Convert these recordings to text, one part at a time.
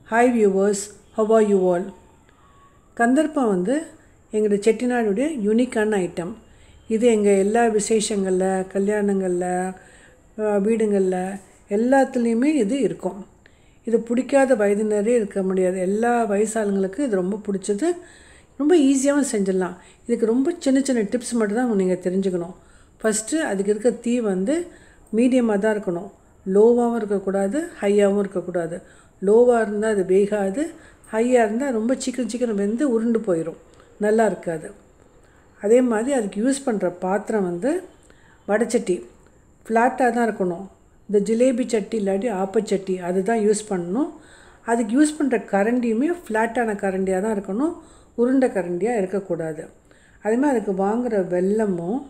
Hi viewers how are you all கந்தர்ப்பம் வந்து எங்களுடைய செட்டிநாடுடைய யூனிக்கான ஐட்டம் இது எங்கள் எல்லா விசேஷங்களில் கல்யாணங்களில் அஹ், வீடுங்களில் எல்லாத்துலேயுமே இது இருக்கும் இது பிடிக்காத வயதினரே இருக்க முடியாது எல்லா வயசாளுங்களுக்கும் இது ரொம்ப பிடிச்சது ரொம்ப ஈஸியாகவும் செஞ்சிடலாம் இதுக்கு ரொம்ப சின்ன சின்ன டிப்ஸ் மட்டும் தான் நீங்கள் தெரிஞ்சுக்கணும் ஃபஸ்ட்டு அதுக்கு இருக்க தீ வந்து மீடியமாக தான் இருக்கணும் லோவாகவும் இருக்கக்கூடாது ஹையாகவும் இருக்கக்கூடாது லோவாக இருந்தால் அது வேகாது ஹையாக இருந்தால் ரொம்ப சீக்கிரம் சீக்கிரம் வெந்து உருண்டு போயிடும் நல்லா இருக்காது அதே மாதிரி அதுக்கு யூஸ் பண்ணுற பாத்திரம் வந்து வடைச்சட்டி ஃப்ளாட்டாக தான் இருக்கணும் இந்த ஜிலேபி சட்டி இல்லாட்டி ஆப்பச்சட்டி அதுதான் யூஸ் பண்ணணும் அதுக்கு யூஸ் பண்ணுற கரண்டியுமே ஃப்ளாட்டான கரண்டியாக தான் இருக்கணும் உருண்டை கரண்டியாக இருக்கக்கூடாது அதே மாதிரி அதுக்கு வாங்குகிற வெல்லமும்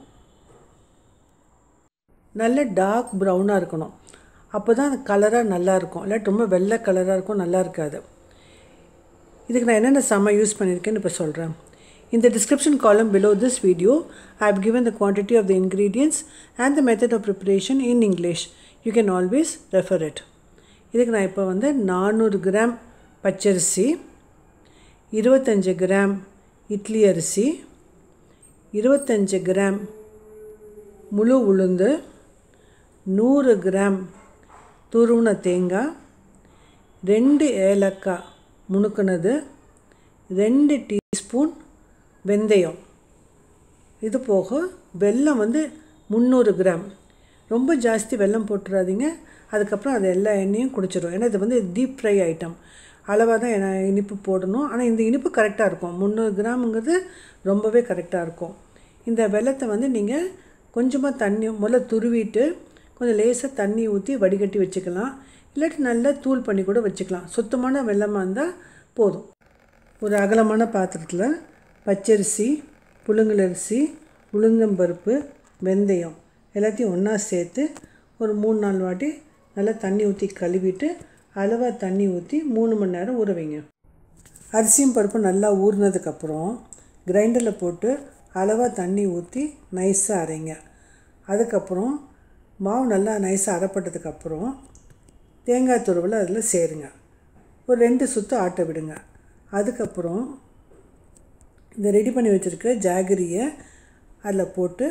நல்ல டார்க் ப்ரௌனாக இருக்கணும் அப்போ தான் அந்த கலராக நல்லாயிருக்கும் இல்லாட்டி ரொம்ப வெள்ளை கலராக இருக்கும் நல்லா இருக்காது இதுக்கு நான் என்னென்ன சாமான் யூஸ் பண்ணியிருக்கேன்னு இப்போ சொல்கிறேன் In the description column below this video, I have given the quantity of the ingredients and the method of preparation in English. You can always refer it. இதுக்கு நான் இப்போ வந்து நானூறு கிராம் பச்சரிசி இருபத்தஞ்சு கிராம் இட்லி அரிசி இருபத்தஞ்சு கிராம் முழு உளுந்து நூறு கிராம் துருவின தேங்காய் ரெண்டு ஏலக்காய் முணுக்குனது ரெண்டு டீஸ்பூன் வெந்தயம் இது போக வெல்லம் வந்து முந்நூறு கிராம் ரொம்ப ஜாஸ்தி வெல்லம் போட்டுறாதீங்க அதுக்கப்புறம் அது எல்லா எண்ணெயும் குடிச்சிடும் ஏன்னா இது வந்து டீப் ஃப்ரை ஐட்டம் அளவாக தான் எண்ணெய் இனிப்பு போடணும் ஆனால் இந்த இனிப்பு கரெக்டாக இருக்கும் முந்நூறு கிராமுங்கிறது ரொம்பவே கரெக்டாக இருக்கும் இந்த வெல்லத்தை வந்து நீங்கள் கொஞ்சமாக தண்ணி முதல்ல துருவிட்டு கொஞ்சம் லேசாக தண்ணி ஊற்றி வடிகட்டி வச்சுக்கலாம் இல்லாட்டி நல்லா தூள் பண்ணி கூட வச்சுக்கலாம் சுத்தமான வெல்லமாக இருந்தால் போதும் ஒரு அகலமான பாத்திரத்தில் பச்சரிசி புழுங்கலரிசி உளுந்தம்பருப்பு வெந்தயம் எல்லாத்தையும் ஒன்றா சேர்த்து ஒரு மூணு நாலு வாட்டி நல்லா தண்ணி ஊற்றி கழுவிட்டு அளவாக தண்ணி ஊற்றி மூணு மணி நேரம் ஊற வைங்க அரிசியும் பருப்பும் நல்லா ஊறினதுக்கப்புறம் கிரைண்டரில் போட்டு அளவாக தண்ணி ஊற்றி நைஸாக அரைங்க அதுக்கப்புறம் மாவு நல்லா நைஸாக அரைப்பட்டதுக்கப்புறம் தேங்காய் துருவலை அதில் சேருங்க ஒரு ரெண்டு சுற்று ஆட்ட விடுங்க அதுக்கப்புறம் இந்த ரெடி பண்ணி வச்சுருக்க ஜாகரியை அதில் போட்டு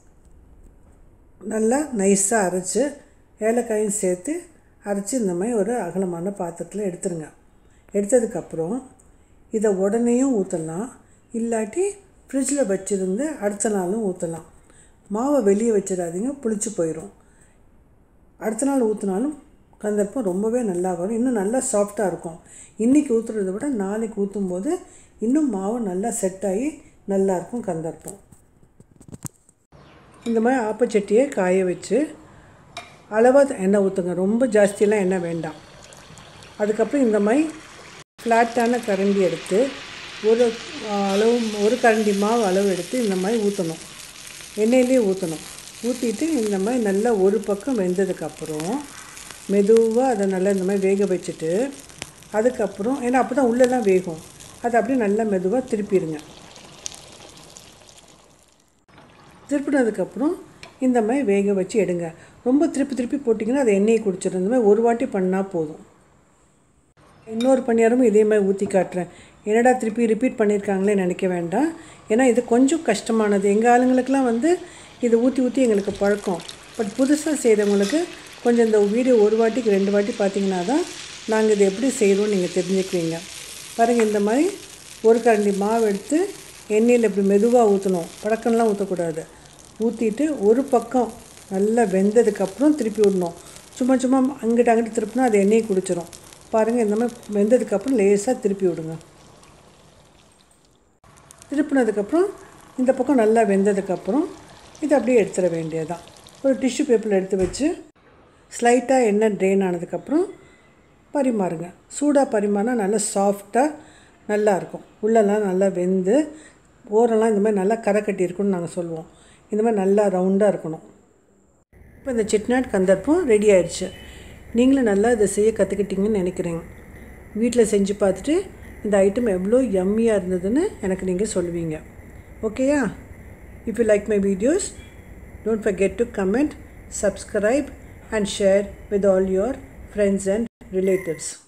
நல்லா நைஸாக அரைச்சி ஏலக்காயும் சேர்த்து அரைச்சி இந்த மாதிரி ஒரு அகலமான பாத்திரத்தில் எடுத்துருங்க எடுத்ததுக்கப்புறம் இதை உடனேயும் ஊற்றலாம் இல்லாட்டி ஃப்ரிட்ஜில் வச்சுருந்து அடுத்த நாளும் ஊற்றலாம் மாவை வெளியே வச்சிடாதீங்க புளிச்சு போயிடும் அடுத்த நாள் ஊற்றினாலும் கந்தர்ப்பம் ரொம்பவே நல்லா வரும் இன்னும் நல்லா சாஃப்டாக இருக்கும் இன்றைக்கி ஊற்றுறதை விட நாளைக்கு ஊற்றும் போது இன்னும் மாவு நல்லா செட் ஆகி நல்லாயிருக்கும் கந்தர்ப்பம் இந்த மாதிரி ஆப்பச்சட்டியை காய வச்சு அளவாக எண்ணெய் ஊற்றுங்க ரொம்ப ஜாஸ்தியெல்லாம் எண்ணெய் வேண்டாம் அதுக்கப்புறம் இந்த மாதிரி ஃப்ளாட்டான கரண்டி எடுத்து ஒரு அளவு ஒரு கரண்டி மாவு அளவு எடுத்து இந்த மாதிரி ஊற்றணும் எண்ணெயிலே ஊற்றணும் ஊற்றிட்டு இந்த மாதிரி நல்லா ஒரு பக்கம் வெந்ததுக்கப்புறம் மெதுவாக அதை நல்லா இந்த மாதிரி வேக வச்சுட்டு அதுக்கப்புறம் ஏன்னா அப்போ தான் உள்ளெல்லாம் வேகும் அதை அப்படியே நல்லா மெதுவாக திருப்பிடுங்க திருப்பினதுக்கப்புறம் இந்த மாதிரி வேக வச்சு எடுங்க ரொம்ப திருப்பி திருப்பி போட்டிங்கன்னா அது எண்ணெயை குடிச்சிடும் இந்த மாதிரி ஒரு வாட்டி பண்ணால் போதும் இன்னொரு பணியாரமும் இதே மாதிரி ஊற்றி காட்டுறேன் என்னடா திருப்பி ரிப்பீட் பண்ணியிருக்காங்களே நினைக்க வேண்டாம் ஏன்னா இது கொஞ்சம் கஷ்டமானது எங்கள் ஆளுங்களுக்கெல்லாம் வந்து இது ஊற்றி ஊற்றி எங்களுக்கு பழக்கம் பட் புதுசாக செய்கிறவங்களுக்கு கொஞ்சம் இந்த வீடியோ ஒரு வாட்டிக்கு ரெண்டு வாட்டி பார்த்தீங்கன்னா தான் நாங்கள் இதை எப்படி செய்கிறோம்னு நீங்கள் தெரிஞ்சுக்குவீங்க பாருங்கள் இந்த மாதிரி ஒரு கரண்டி மாவு எடுத்து எண்ணெயில் இப்படி மெதுவாக ஊற்றணும் பழக்கம்லாம் ஊற்றக்கூடாது ஊற்றிட்டு ஒரு பக்கம் நல்லா வெந்ததுக்கப்புறம் திருப்பி விடணும் சும்மா சும்மா அங்கிட்ட அங்கிட்டு திருப்பினா அது எண்ணெயை குடிச்சிரும் பாருங்கள் இந்த மாதிரி வெந்ததுக்கப்புறம் லேசாக திருப்பி விடுங்க திருப்பினதுக்கப்புறம் இந்த பக்கம் நல்லா வெந்ததுக்கப்புறம் இதை அப்படியே எடுத்துட வேண்டியதுதான் ஒரு டிஷ்யூ பேப்பரில் எடுத்து வச்சு ஸ்லைட்டாக எண்ணெய் ட்ரெயின் ஆனதுக்கப்புறம் பரிமாறுங்க சூடாக பரிமாறினா நல்லா சாஃப்டாக நல்லாயிருக்கும் உள்ளெல்லாம் நல்லா வெந்து ஓரெல்லாம் இந்த மாதிரி நல்லா கரை கட்டி இருக்கும்னு நாங்கள் சொல்லுவோம் இந்த மாதிரி நல்லா ரவுண்டாக இருக்கணும் இப்போ இந்த செட்நாட் கந்தர்ப்பம் ரெடி ஆயிடுச்சு நீங்களும் நல்லா இதை செய்ய கற்றுக்கிட்டீங்கன்னு நினைக்கிறேங்க வீட்டில் செஞ்சு பார்த்துட்டு இந்த ஐட்டம் எவ்வளோ யம்மியாக இருந்ததுன்னு எனக்கு நீங்கள் சொல்லுவீங்க ஓகேயா if you like my videos don't forget to comment subscribe and share with all your friends and relatives.